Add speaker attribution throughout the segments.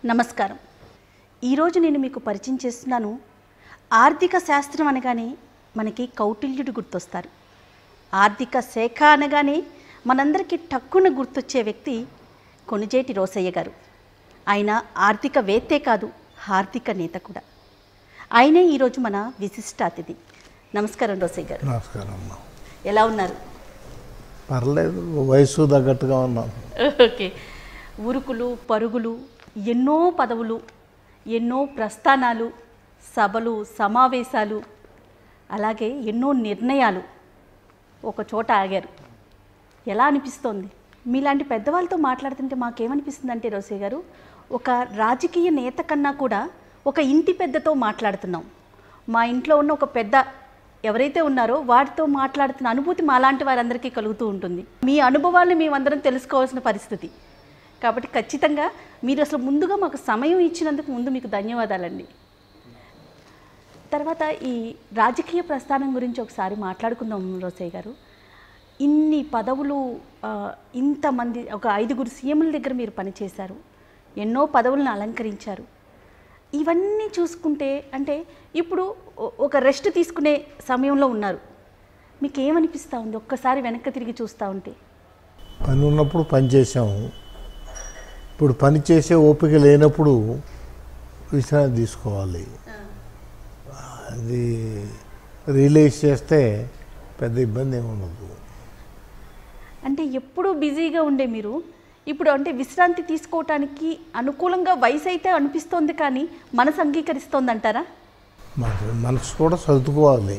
Speaker 1: నమస్కారం ఈరోజు నేను మీకు పరిచయం చేస్తున్నాను ఆర్థిక శాస్త్రం అనగానే మనకి కౌటిల్యుడు గుర్తొస్తారు ఆర్థిక శాఖ అనగానే మనందరికీ టక్కున గుర్తొచ్చే వ్యక్తి కొనిజేటి రోసయ్య గారు ఆయన ఆర్థికవేత్తే కాదు ఆర్థిక నేత కూడా ఆయనే ఈరోజు మన విశిష్ట అతిథి నమస్కారం రోసయ్య గారు
Speaker 2: నమస్కారం అమ్మా
Speaker 1: ఎలా ఉన్నారు
Speaker 2: పర్లేదు వయసు తగ్గట్టుగా ఉన్నాం
Speaker 1: ఓకే ఉరుకులు పరుగులు ఎన్నో పదవులు ఎన్నో ప్రస్థానాలు సభలు సమావేశాలు అలాగే ఎన్నో నిర్ణయాలు ఒక చోట ఆగారు ఎలా అనిపిస్తోంది మీలాంటి పెద్దవాళ్ళతో మాట్లాడుతుంటే మాకేమనిపిస్తుంది అంటే రోసే గారు ఒక రాజకీయ నేత కన్నా కూడా ఒక ఇంటి పెద్దతో మాట్లాడుతున్నాం మా ఇంట్లో ఉన్న ఒక పెద్ద ఎవరైతే ఉన్నారో వాటితో మాట్లాడుతున్న అనుభూతి మాలాంటి వారందరికీ కలుగుతూ ఉంటుంది మీ అనుభవాన్ని మేమందరం తెలుసుకోవాల్సిన పరిస్థితి కాబట్టి ఖచ్చితంగా మీరు అసలు ముందుగా మాకు సమయం ఇచ్చినందుకు ముందు మీకు ధన్యవాదాలండి తర్వాత ఈ రాజకీయ ప్రస్థానం గురించి ఒకసారి మాట్లాడుకుందాం రోసయ్య గారు ఇన్ని పదవులు ఆ, ఇంతమంది ఒక ఐదుగురు సీఎంల దగ్గర మీరు పనిచేశారు ఎన్నో పదవులను అలంకరించారు ఇవన్నీ చూసుకుంటే అంటే ఇప్పుడు ఒ- ఒక రెస్ట్ తీసుకునే సమయంలో ఉన్నారు మీకు ఏమనిపిస్తూ ఉంది ఒక్కసారి వెనక్కి తిరిగి చూస్తూ ఉంటే
Speaker 2: పని ఉన్నప్పుడు పని చేసాము ఇప్పుడు పని చేసే ఓపిక లేనప్పుడు విశ్రాంతి తీసుకోవాలి అది రియలైజ్ చేస్తే పెద్ద ఇబ్బంది ఏమి ఉండదు
Speaker 1: అంటే ఎప్పుడూ బిజీగా ఉండే మీరు ఇప్పుడు అంటే విశ్రాంతి తీసుకోవటానికి అనుకూలంగా వయసు అయితే అనిపిస్తోంది కానీ మనసు అంగీకరిస్తోంది అంటారా
Speaker 2: మనసు మనసు కూడా సర్దుకోవాలి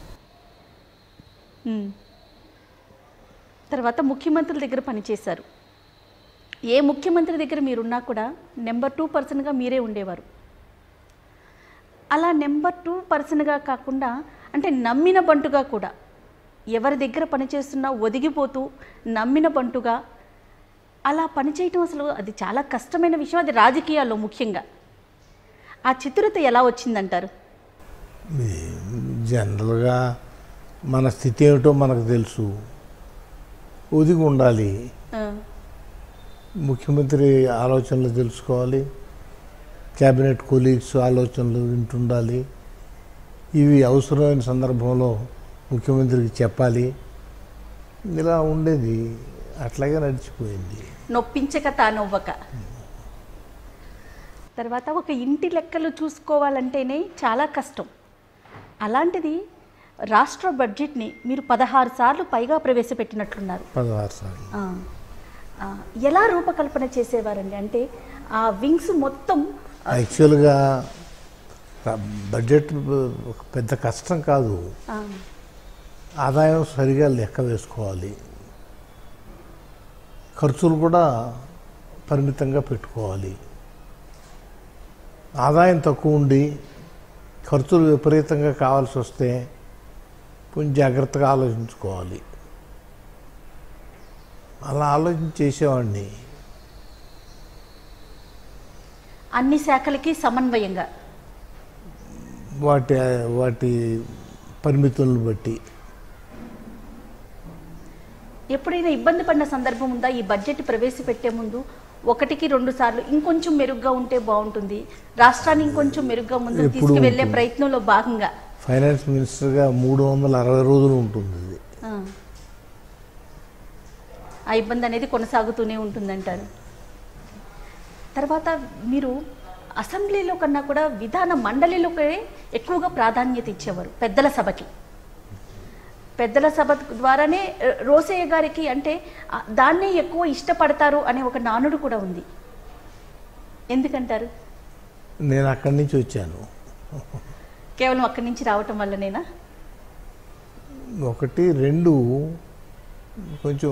Speaker 1: ఉమ్. తర్వాత ముఖ్యమంత్రుల దగ్గర పనిచేశారు ఏ ముఖ్యమంత్రి దగ్గర మీరున్నా కూడా నెంబర్ టూ పర్సన్గా మీరే ఉండేవారు అలా నెంబర్ టూ పర్సన్గా కాకుండా అంటే నమ్మిన బంటుగా కూడా ఎవరి దగ్గర పనిచేస్తున్నా ఒదిగిపోతూ నమ్మిన బంటుగా అలా పనిచేయటం అసలు అది చాలా కష్టమైన విషయం అది రాజకీయాల్లో ముఖ్యంగా ఆ చతురత ఎలా వచ్చిందంటారు
Speaker 2: ఇది జనరల్గా మన స్థితి ఏమిటో మనకు తెలుసు ఒదిగి ఉండాలి
Speaker 1: ఆ,
Speaker 2: ముఖ్యమంత్రి ఆలోచనలు తెలుసుకోవాలి క్యాబినెట్ కొలీగ్స్ ఆలోచనలు వింటుండాలి ఇవి అవసరమైన సందర్భంలో ముఖ్యమంత్రికి చెప్పాలి ఇలా ఉండేది అట్లాగే నడిచిపోయింది
Speaker 1: నొప్పించక తానొవ్వక తర్వాత ఒక ఇంటి లెక్కలు చూసుకోవాలంటేనే చాలా కష్టం అలాంటిది రాష్ట్ర బడ్జెట్ని మీరు పదహారు సార్లు పైగా ప్రవేశపెట్టినట్లున్నారు
Speaker 2: పదహారు సార్లు
Speaker 1: ఆ, ఆ, ఎలా రూపకల్పన చేసేవారండి అంటే ఆ వింగ్స్ మొత్తం
Speaker 2: యాక్చువల్గా బడ్జెట్ ఒక పెద్ద కష్టం కాదు
Speaker 1: ఆ,
Speaker 2: ఆదాయం సరిగా లెక్క వేసుకోవాలి ఖర్చులు కూడా పరిమితంగా పెట్టుకోవాలి ఆదాయం తక్కువ ఉండి ఖర్చులు విపరీతంగా కావాల్సి వస్తే కొంచెం జాగ్రత్తగా ఆలోచించుకోవాలి అలా ఆలోచన చేసేవాడిని
Speaker 1: అన్ని శాఖలకి సమన్వయంగా
Speaker 2: వాటి వాటి పరిమితులను బట్టి
Speaker 1: ఎప్పుడైనా ఇబ్బంది పడిన సందర్భం ఉందా ఈ బడ్జెట్ ప్రవేశపెట్టే ముందు ఒకటికి రెండు సార్లు ఇంకొంచెం మెరుగ్గా ఉంటే బాగుంటుంది రాష్ట్రాన్ని ఇంకొంచెం మెరుగ్గా ముందుకు
Speaker 2: ఎప్పుడూ
Speaker 1: తీసుకువెళ్లే
Speaker 2: ఉంటుంది.
Speaker 1: ప్రయత్నంలో భాగంగా
Speaker 2: ఫైనాన్స్ మినిస్టర్గా మూడు వందల అరవై రోజులు ఉంటుంది ఇది
Speaker 1: ఆ. ఆ ఇబ్బంది అనేది కొనసాగుతూనే ఉంటుందంటారు తర్వాత మీరు అసెంబ్లీలో కన్నా కూడా విధాన మండలిలోకే ఎక్కువగా ప్రాధాన్యత ఇచ్చేవారు పెద్దల సభకి పెద్దల సభ ద్వారానే ఆ, రోసయ్య గారికి అంటే ఆ, దాన్నే ఎక్కువ ఇష్టపడతారు అనే ఒక నానుడు కూడా ఉంది ఎందుకంటారు
Speaker 2: నేను అక్కడి నుంచి వచ్చాను
Speaker 1: కేవలం అక్కడి నుంచి రావటం వల్లనేనా
Speaker 2: ఒకటి రెండు కొంచెం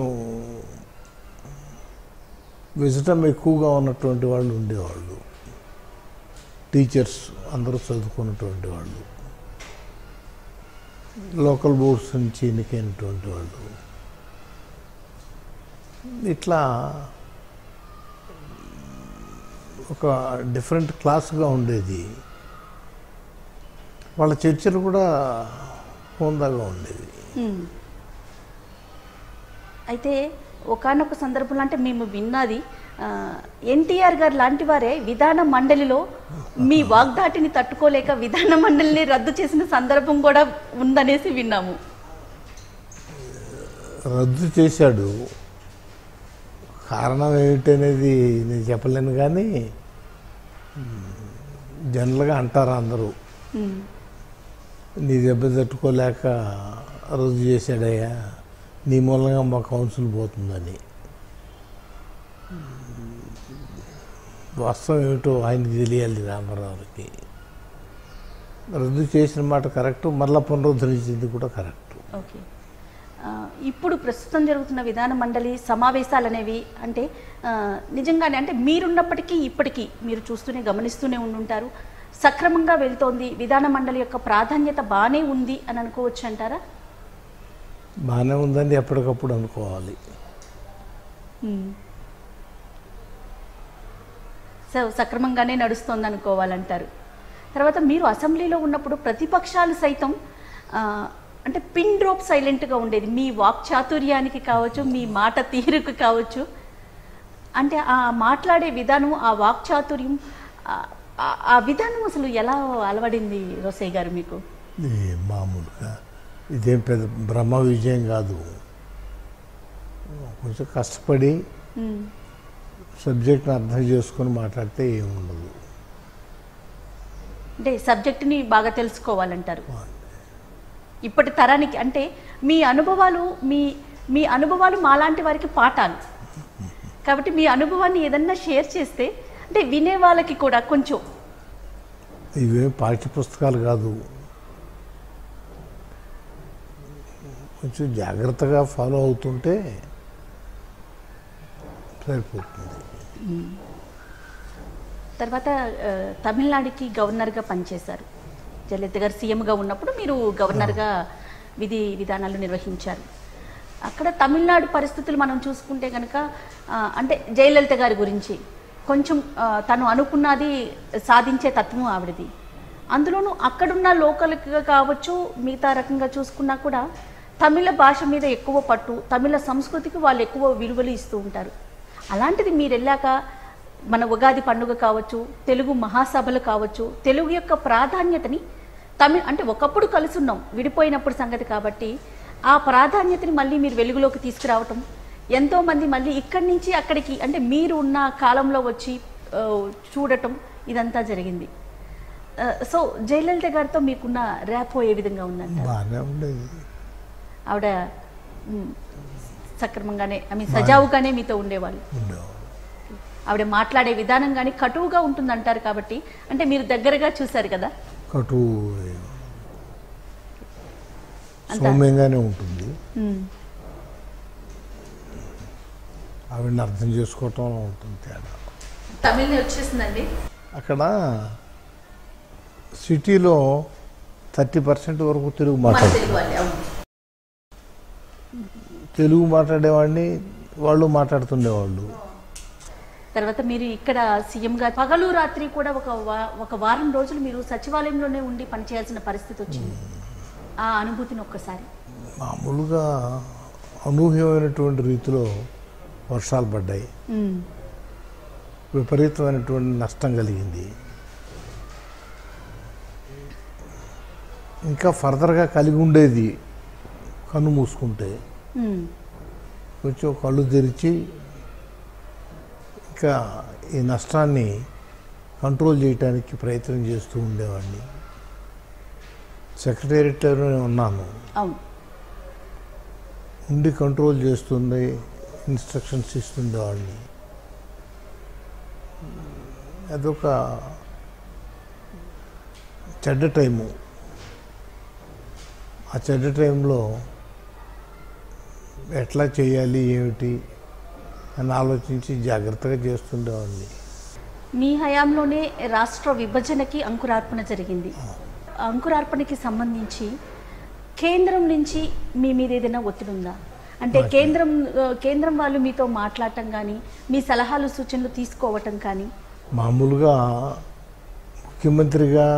Speaker 2: విజటం ఎక్కువగా ఉన్నటువంటి వాళ్ళు ఉండేవాళ్ళు టీచర్స్ అందరూ చదువుకున్నటువంటి వాళ్ళు లోకల్ బోర్డ్స్ నుంచి ఎన్నికైనటువంటి వాళ్ళు ఇట్లా ఒక డిఫరెంట్ క్లాస్గా ఉండేది వాళ్ళ చర్చలు కూడా హోందాగా ఉండేవి
Speaker 1: ఉమ్. అయితే ఒకానొక సందర్భంలో అంటే మేము విన్నది ఎన్టీఆర్ గారు లాంటి వారే విధాన మండలిలో మీ వాగ్దాటిని తట్టుకోలేక విధాన మండలిని రద్దు చేసిన సందర్భం కూడా ఉందనేసి విన్నాము
Speaker 2: రద్దు చేశాడు కారణం ఏమిటనేది నేను చెప్పలేను కానీ మ్, జనరల్గా అంటారు అందరూ
Speaker 1: ఉమ్,
Speaker 2: నీ దెబ్బ తట్టుకోలేక రద్దు చేశాడయ్యా నీ మూలంగా మా కౌన్సిల్ పోతుందని వాస్తవం ఏమిటో ఆయనకి తెలియాలి రామారావుకి రద్దు చేసిన మాట కరెక్ట్ మళ్ళా పునరుద్ధరించింది కూడా కరెక్ట్
Speaker 1: ఓకే ఆ, ఇప్పుడు ప్రస్తుతం జరుగుతున్న విధాన మండలి సమావేశాలు అనేవి అంటే ఆ, నిజంగానే అంటే మీరున్నప్పటికీ ఇప్పటికీ మీరు చూస్తూనే గమనిస్తూనే ఉండుంటారు సక్రమంగా వెళ్తోంది విధాన మండలి యొక్క ప్రాధాన్యత బాగానే ఉంది అని అనుకోవచ్చు అంటారా
Speaker 2: బాగానే ఉందని ఎప్పటికప్పుడు అనుకోవాలి
Speaker 1: సో సక్రమంగానే నడుస్తోంది అనుకోవాలంటారు తర్వాత మీరు అసెంబ్లీలో ఉన్నప్పుడు ప్రతిపక్షాలు సైతం ఆ, అంటే పిన్ డ్రాప్ సైలెంట్గా ఉండేది మీ వాక్చాతుర్యానికి కావచ్చు మీ మాట తీరుకు కావచ్చు అంటే ఆ మాట్లాడే విధానం ఆ వాక్చాతుర్యం ఆ- ఆ- ఆ విధానం అసలు ఎలా అలవడింది రోసయ్య గారు మీకు
Speaker 2: ఇది మామూలుగా ఇదేం పెద్ద బ్రహ్మ విజయం కాదు కొంచెం కష్టపడి
Speaker 1: ఉమ్,
Speaker 2: సబ్జెక్ట్ని అర్థం చేసుకొని మాట్లాడితే ఏముండదు
Speaker 1: అంటే సబ్జెక్టుని బాగా తెలుసుకోవాలంటారు ఇప్పటి తరానికి అంటే మీ అనుభవాలు మీ మీ అనుభవాలు మాలాంటి వారికి పాఠాలు కాబట్టి మీ అనుభవాన్ని ఏదన్నా షేర్ చేస్తే అంటే వినే వాళ్ళకి కూడా కొంచెం
Speaker 2: ఇవేం పాఠ్య పుస్తకాలు కాదు కొంచెం జాగ్రత్తగా ఫాలో అవుతుంటే సరిపోతుంది
Speaker 1: తర్వాత ఆ, తమిళనాడుకి గవర్నర్గా పనిచేశారు జయలలిత గారు సీఎంగా ఉన్నప్పుడు మీరు గవర్నర్గా విధి విధానాలు నిర్వహించారు అక్కడ తమిళనాడు పరిస్థితులు మనం చూసుకుంటే కనుక ఆ, అంటే జయలలిత గారి గురించి కొంచెం ఆ, తను అనుకున్నది సాధించే తత్వం ఆవిడది అందులోనూ అక్కడున్న లోకల్గా కావచ్చు మిగతా రకంగా చూసుకున్నా కూడా తమిళ భాష మీద ఎక్కువ పట్టు తమిళ సంస్కృతికి వాళ్ళు ఎక్కువ విలువలు ఇస్తూ ఉంటారు అలాంటిది మీరు వెళ్ళాక మన ఉగాది పండుగ కావచ్చు తెలుగు మహాసభలు కావచ్చు తెలుగు యొక్క ప్రాధాన్యతని తమిళ అంటే ఒకప్పుడు కలిసి ఉన్నాం విడిపోయినప్పుడు సంగతి కాబట్టి ఆ ప్రాధాన్యతని మళ్ళీ మీరు వెలుగులోకి తీసుకురావటం ఎంతోమంది మళ్ళీ ఇక్కడి నుంచి అక్కడికి అంటే మీరు ఉన్న కాలంలో వచ్చి ఆ, చూడటం ఇదంతా జరిగింది ఆ, సో జయలలిత గారితో మీకున్న ర్యాపో ఏ విధంగా ఉందంట
Speaker 2: బాగానే ఉండేది
Speaker 1: ఆవిడ మ్, సక్రమంగానే ఐ మీన్ సజావుగానే మీతో ఉండేవాళ్ళు
Speaker 2: ఉండేవాడు
Speaker 1: ఆవిడ మాట్లాడే విధానం కానీ కటువుగా ఉంటుందంటారు కాబట్టి అంటే మీరు దగ్గరగా చూశారు కదా
Speaker 2: కటు
Speaker 1: అంతా.
Speaker 2: సౌమ్యంగానే ఉంటుంది
Speaker 1: మ్,
Speaker 2: ఆవిడని అర్థం చేసుకోవటం ఉంటుంది తేడా
Speaker 1: తమిళని వచ్చేసిందండి
Speaker 2: అక్కడ సిటీలో థర్టీ పర్సెంట్ వరకు తెలుగు
Speaker 1: మన
Speaker 2: మాట్లాడతారు
Speaker 1: తెలుగు వాళ్ళే అవును
Speaker 2: తెలుగు మాట్లాడేవాడిని వాళ్ళు మాట్లాడుతుండేవాళ్ళు
Speaker 1: తర్వాత మీరు ఇక్కడ సీఎంగా పగలు రాత్రి కూడా ఒక వా- ఒక వారం రోజులు మీరు సచివాలయంలోనే ఉండి పనిచేయాల్సిన పరిస్థితి వచ్చింది ఆ అనుభూతిని ఒక్కసారి
Speaker 2: మామూలుగా అనూహ్యమైనటువంటి రీతిలో వర్షాలు పడ్డాయి
Speaker 1: మ్,
Speaker 2: విపరీతమైనటువంటి నష్టం కలిగింది ఇంకా ఫర్దర్గా కలిగి ఉండేది కన్ను మూసుకుంటే
Speaker 1: మ్,
Speaker 2: కొంచెం కళ్ళు తెరిచి ఇంకా ఈ నష్టాన్ని కంట్రోల్ చేయడానికి ప్రయత్నం చేస్తూ ఉండేవాడిని సెక్రటేరియట్లోనే ఉన్నాను
Speaker 1: అవును
Speaker 2: ఉండి కంట్రోల్ చేస్తుంది ఇన్స్ట్రక్షన్స్ ఇస్తుండేవాడిని అదొక చెడ్డ టైము ఆ చెడ్డ టైంలో ఎట్లా చేయాలి ఏమిటి అని ఆలోచించి జాగ్రత్తగా చేస్తుండేవాడిని
Speaker 1: మీ హయాంలోనే రాష్ట్ర విభజనకి అంకురార్పణ జరిగింది అంకురార్పణకి సంబంధించి కేంద్రం నుంచి మీ మీద ఏదైనా ఒత్తిడి ఉందా అంటే కేంద్రం ఆ, కేంద్రం వాళ్ళు మీతో మాట్లాడటం కానీ మీ సలహాలు సూచనలు తీసుకోవటం కానీ
Speaker 2: మామూలుగా ముఖ్యమంత్రిగా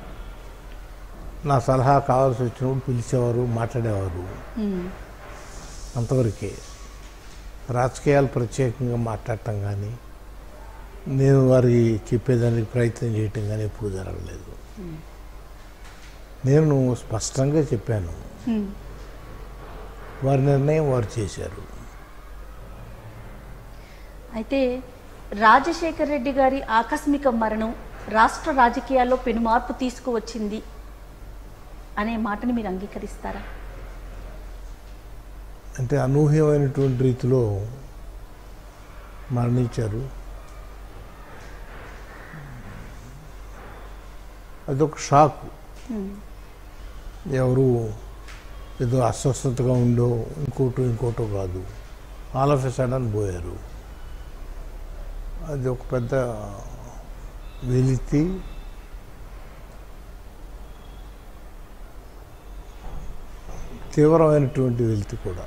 Speaker 2: నా సలహా కావాల్సి వచ్చినప్పుడు పిలిచేవారు మాట్లాడేవారు
Speaker 1: ఉమ్,
Speaker 2: అంతవరకే రాజకీయాలు ప్రత్యేకంగా మాట్లాడటం కానీ నేను వారికి చెప్పేదానికి ప్రయత్నం చేయటం కానీ ఎప్పుడు జరగలేదు నేను స్పష్టంగా చెప్పాను
Speaker 1: హ్మ్.
Speaker 2: వారి నిర్ణయం వారు చేశారు
Speaker 1: అయితే రాజశేఖర్ రెడ్డి గారి ఆకస్మిక మరణం రాష్ట్ర రాజకీయాల్లో పెను మార్పు తీసుకువచ్చింది అనే మాటని మీరు అంగీకరిస్తారా
Speaker 2: అంటే అనూహ్యమైనటువంటి రీతిలో మరణించారు అదొక షాక్
Speaker 1: హ్మ్.
Speaker 2: ఎవరు ఏదో అస్వస్థతగా ఉండో ఇంకోటో ఇంకోటో కాదు ఆల్ ఆఫ్ ఎ సడన్ పోయారు అది ఒక పెద్ద వెలితి తీవ్రమైనటువంటి వెలితి కూడా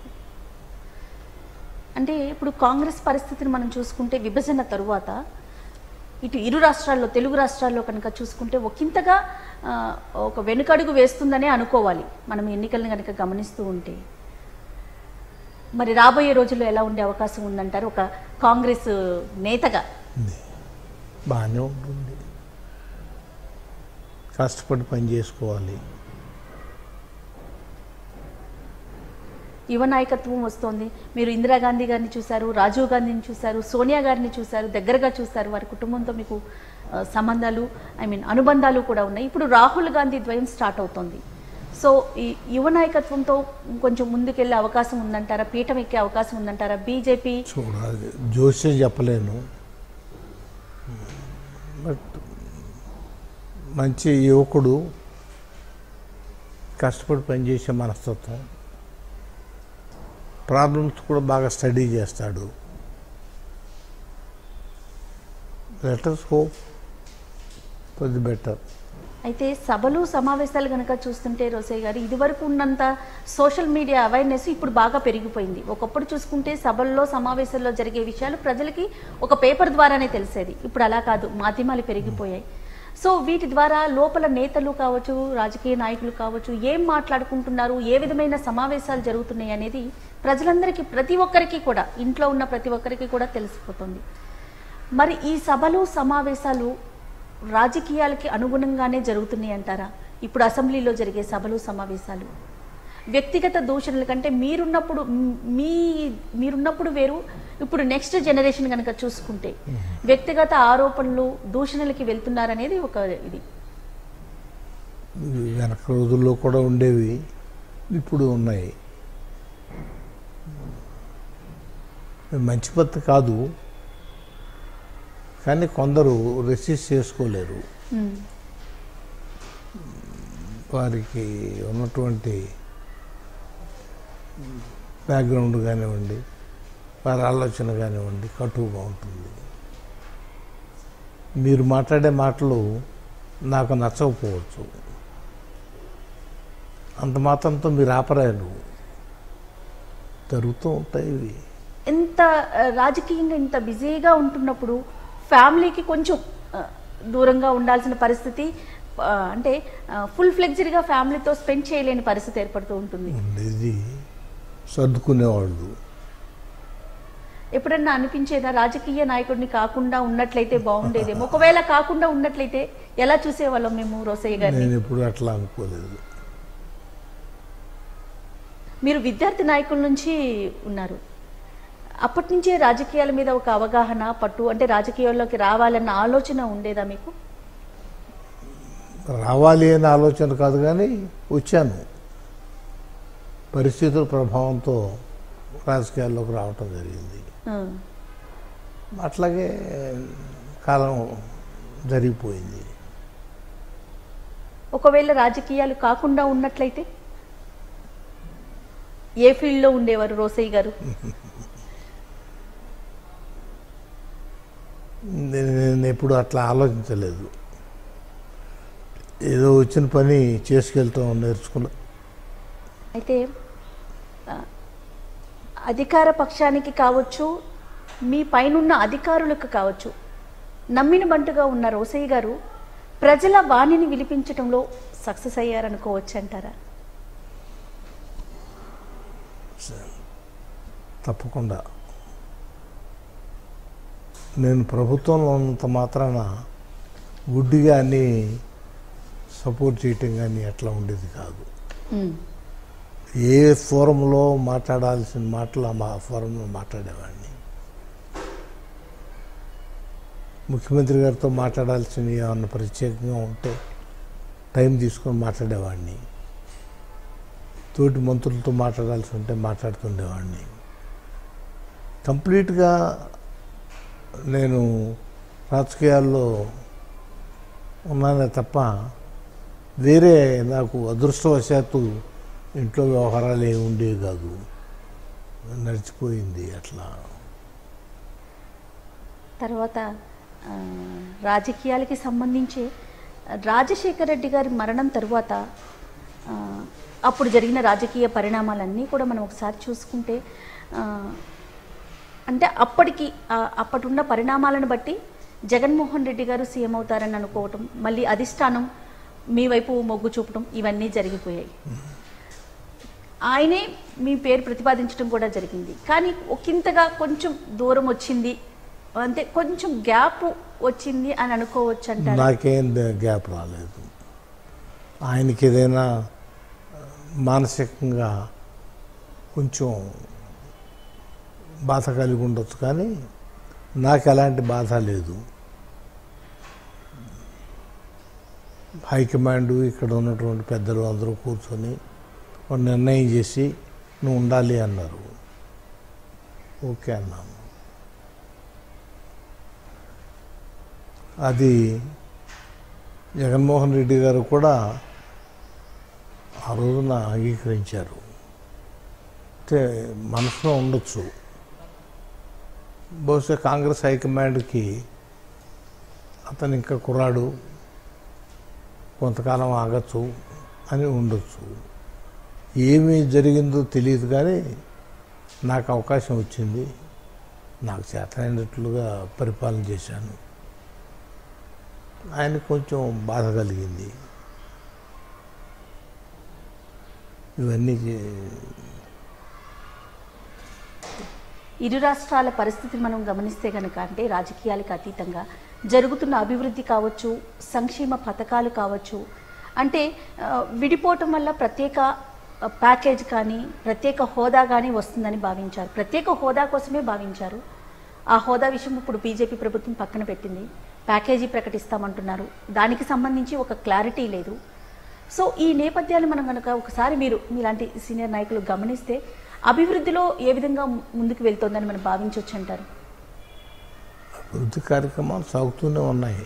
Speaker 1: అంటే ఇప్పుడు కాంగ్రెస్ పరిస్థితిని మనం చూసుకుంటే విభజన తరువాత ఇటు ఇరు రాష్ట్రాల్లో తెలుగు రాష్ట్రాల్లో కనుక చూసుకుంటే ఒకంతగా ఆ, ఒక వెనుకడుగు వేస్తుందనే అనుకోవాలి మనం ఎన్నికలను కనుక గమనిస్తూ ఉంటే మరి రాబోయే రోజుల్లో ఎలా ఉండే అవకాశం ఉందంటారు ఒక కాంగ్రెస్ నేతగా
Speaker 2: ఉంది బాగానే ఉంటుంది కష్టపడి పని చేసుకోవాలి
Speaker 1: యువ నాయకత్వం వస్తోంది మీరు ఇందిరాగాంధీ గారిని చూశారు రాజీవ్ గాంధీని చూశారు సోనియా గారిని చూశారు దగ్గరగా చూశారు వారి కుటుంబంతో మీకు ఆ, సంబంధాలు ఐ మీన్ అనుబంధాలు కూడా ఉన్నాయి ఇప్పుడు రాహుల్ గాంధీ ద్వయం స్టార్ట్ అవుతోంది సో ఈ యువ నాయకత్వంతో కొంచెం ముందుకెళ్ళే అవకాశం ఉందంటారా పీఠం ఎక్కే అవకాశం ఉందంటారా బీజేపీ
Speaker 2: చూడాలి జోస్యం చెప్పలేను బట్ మంచి యువకుడు కష్టపడి పనిచేసే మనస్తత్వం ప్రాబ్లమ్స్ కూడా బాగా స్టడీ చేస్తాడు letters hope for the better
Speaker 1: అయితే సభలు సమావేశాలు కనుక చూస్తుంటే రోసయ్య గారు ఇదివరకు ఉన్నంత సోషల్ మీడియా అవేర్నెస్ ఇప్పుడు బాగా పెరిగిపోయింది ఒకప్పుడు చూసుకుంటే సభల్లో సమావేశాల్లో జరిగే విషయాలు ప్రజలకి ఒక పేపర్ ద్వారానే తెలిసేది ఇప్పుడు అలా కాదు మాధ్యమాలు పెరిగిపోయాయి సో వీటి ద్వారా లోపల నేతలు కావచ్చు రాజకీయ నాయకులు కావచ్చు ఏం మాట్లాడుకుంటున్నారు ఏ విధమైన సమావేశాలు జరుగుతున్నాయి అనేది ప్రజలందరికీ ప్రతి ఒక్కరికి కూడా ఇంట్లో ఉన్న ప్రతి ఒక్కరికి కూడా తెలిసిపోతుంది మరి ఈ సభలు సమావేశాలు రాజకీయాలకి అనుగుణంగానే జరుగుతున్నాయి అంటారా ఇప్పుడు అసెంబ్లీలో జరిగే సభలు సమావేశాలు వ్యక్తిగత దూషణల కంటే మీరున్నప్పుడు మ్, మీ మీరున్నప్పుడు వేరు ఇప్పుడు నెక్స్ట్ జనరేషన్ కనుక చూసుకుంటే వ్యక్తిగత ఆరోపణలు దూషణలకి వెళ్తున్నారనేది ఒక ఇది
Speaker 2: వెనక రోజుల్లో కూడా ఉండేవి ఇప్పుడు ఉన్నాయి మంచి పద్ధతి కాదు కానీ కొందరు రెసిస్ట్ చేసుకోలేరు
Speaker 1: మ్,
Speaker 2: వారికి ఉన్నటువంటి బ్యాక్గ్రౌండ్ కానివ్వండి వారి ఆలోచన కానివ్వండి కటువుగా ఉంటుంది మీరు మాట్లాడే మాటలు నాకు నచ్చకపోవచ్చు అంత మాత్రంతో మీరు ఆపరారు జరుగుతూ ఉంటాయి ఇవి
Speaker 1: ఇంత ఆ, రాజకీయంగా ఇంత బిజీగా ఉంటున్నప్పుడు ఫ్యామిలీకి కొంచెం ఆ, దూరంగా ఉండాల్సిన పరిస్థితి ఆ, అంటే ఫుల్ ఫ్లెక్జ్డ్గా ఫ్యామిలీతో స్పెండ్ చేయలేని పరిస్థితి ఏర్పడుతూ ఉంటుంది
Speaker 2: ఉండేది సర్దుకునేవాళ్ళు
Speaker 1: ఎప్పుడన్నా అనిపించేదా రాజకీయ నాయకుడిని కాకుండా ఉన్నట్లయితే బాగుండేదేమో ఒకవేళ కాకుండా ఉన్నట్లయితే ఎలా చూసేవాళ్ళం మేము రోసయ్య గారిని
Speaker 2: నేను ఎప్పుడు అట్లా అనుకోలేదు
Speaker 1: మీరు విద్యార్థి నాయకుల నుంచి ఉన్నారు అప్పటి నుంచే రాజకీయాల మీద ఒక అవగాహన పట్టు అంటే రాజకీయాల్లోకి రావాలన్న ఆలోచన ఉండేదా మీకు
Speaker 2: రావాలి అనే ఆలోచన కాదు కానీ వచ్చాను పరిస్థితుల ప్రభావంతో రాజకీయాల్లోకి రావటం జరిగింది
Speaker 1: ఆ.
Speaker 2: అట్లాగే కాలం జరిగిపోయింది
Speaker 1: ఒకవేళ రాజకీయాలు కాకుండా ఉన్నట్లయితే ఏ ఫీల్డ్లో ఉండేవారు రోసయ్య గారు
Speaker 2: నేను నేను ఎప్పుడు అట్లా ఆలోచించలేదు ఏదో వచ్చిన పని చేసుకెళ్తాం నేర్చుకున్నా
Speaker 1: అయితే ఆ, అధికార పక్షానికి కావచ్చు మీ పైనున్న అధికారులకు కావచ్చు నమ్మిన బంటుగా ఉన్న రోసయ్య గారు ప్రజల వాణిని విలిపించడంలో సక్సెస్ అయ్యారనుకోవచ్చు అంటారా
Speaker 2: తప్పకుండా నేను ప్రభుత్వంలో ఉన్నంత మాత్రాన గుడ్డిగా అన్ని సపోర్ట్ చేయటం కానీ అట్లా ఉండేది కాదు
Speaker 1: ఉమ్,
Speaker 2: ఏ ఫోరంలో మాట్లాడాల్సిన మాటలు ఆ మా ఫోరంలో మాట్లాడేవాడిని ముఖ్యమంత్రి గారితో మాట్లాడాల్సినవి ఏమన్నా ప్రత్యేకంగా ఉంటే టైం తీసుకొని మాట్లాడేవాడిని తోటి మంత్రులతో మాట్లాడాల్సి ఉంటే మాట్లాడుతుండేవాడిని కంప్లీట్గా నేను రాజకీయాల్లో ఉన్నానే తప్ప వేరే నాకు అదృష్టవశాత్తు ఇంట్లో వ్యవహారాలు ఏమి ఉండేవి కాదు నడిచిపోయింది అట్లా
Speaker 1: తర్వాత ఆ, రాజకీయాలకి సంబంధించి రాజశేఖర రెడ్డి గారి మరణం తరువాత ఆ, అప్పుడు జరిగిన రాజకీయ పరిణామాలన్నీ కూడా మనం ఒకసారి చూసుకుంటే ఆ, అంటే అప్పటికి ఆ, అప్పటున్న పరిణామాలను బట్టి జగన్మోహన్ రెడ్డి గారు సీఎం అవుతారని అనుకోవటం మళ్ళీ అధిష్టానం మీ వైపు మొగ్గు చూపడం ఇవన్నీ జరిగిపోయాయి ఆయనే మీ పేరు ప్రతిపాదించడం కూడా జరిగింది కానీ ఒకంతగా కొంచెం దూరం వచ్చింది అంటే కొంచెం గ్యాప్ వచ్చింది అని అనుకోవచ్చు అంటారు
Speaker 2: నాకేం ద- గ్యాప్ రాలేదు ఆయనకి ఏదైనా మానసికంగా కొంచెం బాధ కలిగి ఉండొచ్చు కానీ నాకు ఎలాంటి బాధ లేదు హైకమాండ్ ఇక్కడ ఉన్నటువంటి పెద్దలు అందరూ కూర్చొని ఒక నిర్ణయం చేసి నువ్వు ఉండాలి అన్నారు ఓకే అన్నాను అది జగన్మోహన్ రెడ్డి గారు కూడా ఆ రోజున అంగీకరించారు అంటే మనసులో ఉండొచ్చు బహుశా కాంగ్రెస్ హైకమాండ్కి అతను ఇంకా కుర్రాడు కొంతకాలం ఆగచ్చు అని ఉండొచ్చు ఏమి జరిగిందో తెలియదు కానీ నాకు అవకాశం వచ్చింది నాకు చేతనైనట్లుగా పరిపాలన చేశాను ఆయన కొంచెం బాధ కలిగింది ఇవన్నీ చే-
Speaker 1: ఇరు రాష్ట్రాల పరిస్థితిని మనం గమనిస్తే కనుక అంటే రాజకీయాలకు అతీతంగా జరుగుతున్న అభివృద్ధి కావచ్చు సంక్షేమ పథకాలు కావచ్చు అంటే ఆ, విడిపోవటం వల్ల ప్రత్యేక ఆ, ప్యాకేజ్ కానీ ప్రత్యేక హోదా కానీ వస్తుందని భావించారు ప్రత్యేక హోదా కోసమే భావించారు ఆ హోదా విషయం ఇప్పుడు బీజేపీ ప్రభుత్వం పక్కన పెట్టింది ప్యాకేజీ ప్రకటిస్తామంటున్నారు దానికి సంబంధించి ఒక క్లారిటీ లేదు సో ఈ నేపథ్యాన్ని మనం కనుక ఒకసారి మీరు మీలాంటి సీనియర్ నాయకులు గమనిస్తే అభివృద్ధిలో ఏ విధంగా ముందుకు వెళ్తోందని మనం భావించవచ్చు అంటారు
Speaker 2: అభివృద్ధి కార్యక్రమాలు సాగుతూనే ఉన్నాయి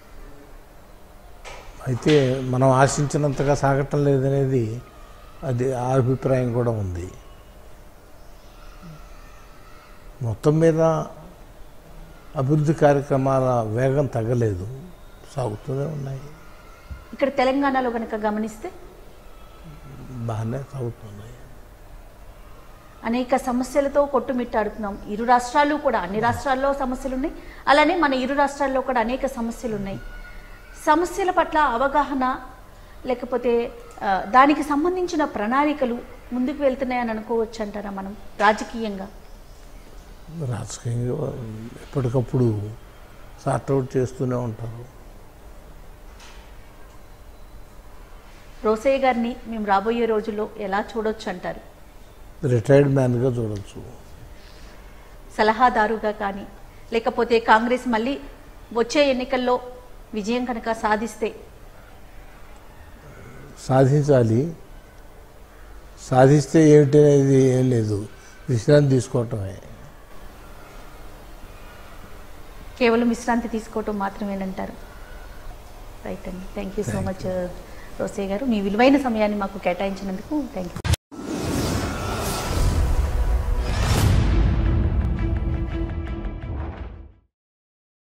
Speaker 2: అయితే మనం ఆశించినంతగా సాగటం లేదనేది అది ఆ అభిప్రాయం కూడా ఉంది మొత్తం మీద అభివృద్ధి కార్యక్రమాల వేగం తగ్గలేదు సాగుతూనే ఉన్నాయి
Speaker 1: ఇక్కడ తెలంగాణలో కనుక గమనిస్తే
Speaker 2: బాగానే సాగుతున్నాయి
Speaker 1: అనేక సమస్యలతో కొట్టుమిట్టాడుతున్నాం ఇరు రాష్ట్రాలు కూడా అన్ని రాష్ట్రాల్లో సమస్యలు ఉన్నాయి అలానే మన ఇరు రాష్ట్రాల్లో కూడా అనేక సమస్యలు ఉన్నాయి సమస్యల పట్ల అవగాహన లేకపోతే ఆ, దానికి సంబంధించిన ప్రణాళికలు ముందుకు వెళ్తున్నాయని అనుకోవచ్చు అంటారా మనం రాజకీయంగా
Speaker 2: రాజకీయంగా ఎప్పటికప్పుడు సార్ట్అవుట్ చేస్తూనే ఉంటారు
Speaker 1: రోసయ్య గారిని మేము రాబోయే రోజుల్లో ఎలా చూడొచ్చు అంటారు
Speaker 2: రిటైర్డ్ మ్యాన్గా చూడొచ్చు
Speaker 1: సలహాదారుగా కానీ లేకపోతే కాంగ్రెస్ మళ్ళీ వచ్చే ఎన్నికల్లో విజయం కనుక సాధిస్తే
Speaker 2: సాధించాలి సాధిస్తే ఏమిటి అనేది ఏం లేదు విశ్రాంతి తీసుకోవటమే
Speaker 1: కేవలం విశ్రాంతి తీసుకోవటం మాత్రమేనంటారు రైట్ అండి thank you so
Speaker 2: Thank
Speaker 1: much Rosaiah garu మీ విలువైన సమయాన్ని మాకు కేటాయించినందుకు థ్యాంక్ యూ